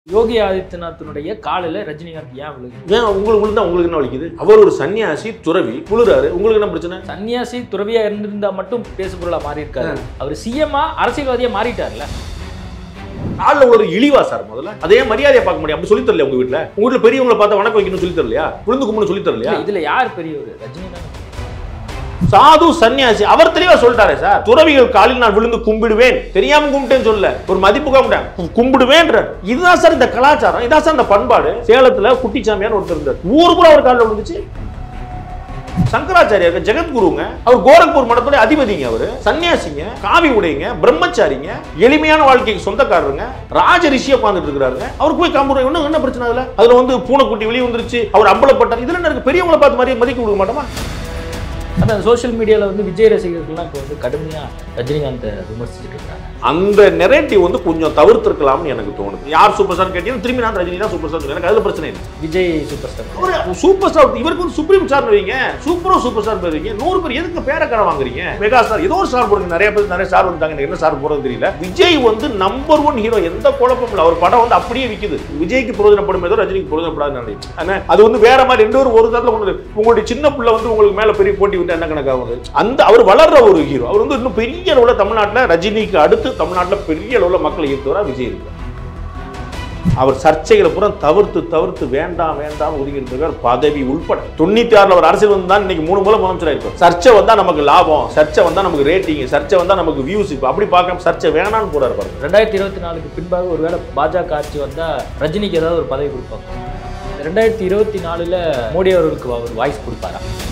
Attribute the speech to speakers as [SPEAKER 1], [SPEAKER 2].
[SPEAKER 1] யோகி ஆதித்யநாத்தினுடைய காலில் ரஜினிகாந்த் ஏன் விழுகு
[SPEAKER 2] ஏன் உங்களுக்கு விழுந்தா உங்களுக்கு என்ன வலிக்குது அவர் ஒரு சன்னியாசி துறவி குளிராரு உங்களுக்கு என்ன பிரச்சனை
[SPEAKER 1] சன்னியாசி துறவியா இருந்திருந்தா மட்டும் பேசுபொருளா மாறி இருக்காரு அவர் சிஎம்மா அரசியல்வாதியா மாறிட்டார்ல
[SPEAKER 2] காலில் ஒரு இழிவா சார் முதல்ல அதே மரியாதையை பார்க்க முடியும் அப்படி சொல்லி தரல உங்க வீட்டுல உங்க வீட்டுல பெரியவங்களை பார்த்தா வணக்கம் வைக்கணும் சொல்லி தரலையா விழுந்து கும்பிடணும் சொல்லி தரலையா
[SPEAKER 1] இல்ல, இதுல யார் பெரியவர் ரஜினிகாந்த்
[SPEAKER 2] சாது சன்னியாசி அவர் தெளிவா சொல்லிட்டாரே சார் துறவிகள் காலில் நான் விழுந்து கும்பிடுவேன் தெரியாம கும்பிட்டேன்னு சொல்ல ஒரு மதிப்பு கும்பிட்டேன் கும்பிடுவேன்ற இதுதான் சார் இந்த கலாச்சாரம் இதான் சார் இந்த பண்பாடு சேலத்துல குட்டிச்சாமியார் ஒருத்தர் இருந்தார் ஊரு கூட அவர் காலில் விழுந்துச்சு சங்கராச்சாரியார் ஜெகத்குருங்க அவர் கோரக்பூர் மடத்தோட அதிபதிங்க அவரு சன்னியாசிங்க காவி உடைங்க பிரம்மச்சாரிங்க எளிமையான வாழ்க்கைக்கு சொந்தக்காரருங்க ராஜ ரிஷியா உட்கார்ந்துட்டு இருக்கிறாருங்க அவருக்கு போய் காம்பூர் இன்னும் என்ன பிரச்சனை அதுல அதுல வந்து பூனைக்குட்டி வெளியே வந்துருச்சு அவர் அம்பலப்பட்டார் இதுல என்ன இருக்கு பெரியவங்களை பார்த்து மாதிரி மதிக்க கொடுக்க மாட்டோமா
[SPEAKER 1] அதான் சோஷியல் மீடியால வந்து விஜய் ரசிகர்கள்லாம் இப்போ வந்து கடுமையா ரஜினிகாந்தை விமர்சிச்சுட்டு இருக்காங்க
[SPEAKER 2] அந்த நெரேட்டிவ் வந்து கொஞ்சம் தவிர்த்திருக்கலாம்னு எனக்கு தோணுது யார் சூப்பர் ஸ்டார் கேட்டீங்கன்னா திரும்பி நான் ரஜினி தான் சூப்பர் ஸ்டார் எனக்கு அதுல பிரச்சனை இல்லை
[SPEAKER 1] விஜய் சூப்பர் ஸ்டார்
[SPEAKER 2] ஒரு சூப்பர் ஸ்டார் இவருக்கு வந்து சுப்ரீம் ஸ்டார் வைங்க சூப்பரோ சூப்பர் ஸ்டார் வைங்க நூறு பேர் எதுக்கு பேர கடை வாங்குறீங்க மெகா ஸ்டார் ஏதோ ஒரு ஸ்டார் போடுங்க நிறைய பேர் நிறைய ஸ்டார் வந்தாங்க எனக்கு என்ன ஸ்டார் போறது தெரியல விஜய் வந்து நம்பர் ஒன் ஹீரோ எந்த குழப்பமும் இல்லை அவர் படம் வந்து அப்படியே விக்குது விஜய்க்கு பிரயோஜனப்படும் ஏதோ ரஜினிக்கு பிரயோஜனப்படாது நினைக்கிறேன் ஆனா, அது வந்து வேற மாதிரி ரெண்டு பேரும் ஒரு தரத்துல கொண்டு வந்து- உங்களுடைய சின்ன பிள்ளை வந்து உங்களுக்கு மேல பெரிய போட்டி விட்டு என்ன கணக்காகுது அந்த அவர் வளர்ற ஒரு ஹீரோ அவர் வந்து இன்னும் பெரிய அளவுல தமிழ்நாட்டுல ரஜினிக்கு அடுத்து தமிழ்நாட்டுல பெரிய அளவுல மக்களை ஈர்த்தவரா விஜய் இருக்கார் அவர் சர்ச்சைகளை பூரா தவிர்த்து தவிர்த்து வேண்டாம் வேண்டாம் ஒதுங்கி இருந்திருக்கார் பதவி உள்பட தொண்ணூத்தி ஆறுல அவர் அரசியல் வந்து தான் இன்னைக்கு மூணு மூலம் முதலமைச்சர் இருப்பார் சர்ச்சை வந்தா நமக்கு லாபம் சர்ச்சை வந்தா நமக்கு ரேட்டிங் சர்ச்சை வந்தா நமக்கு வியூஸ் இப்போ அப்படி பார்க்காம சர்ச்சை வேணாம்னு போறாரு பாருங்க
[SPEAKER 1] ரெண்டாயிரத்தி இருபத்தி நாலுக்கு பின்பாக ஒருவேளை பாஜக ஆட்சி வந்தா ரஜினிக்கு ஏதாவது ஒரு பதவி கொடுப்பாங்க ரெண்டாயிரத்தி இருபத்தி நாலுல மோடி அவர்களுக்கு அவர் வாய்ஸ் கொடுப்பாரா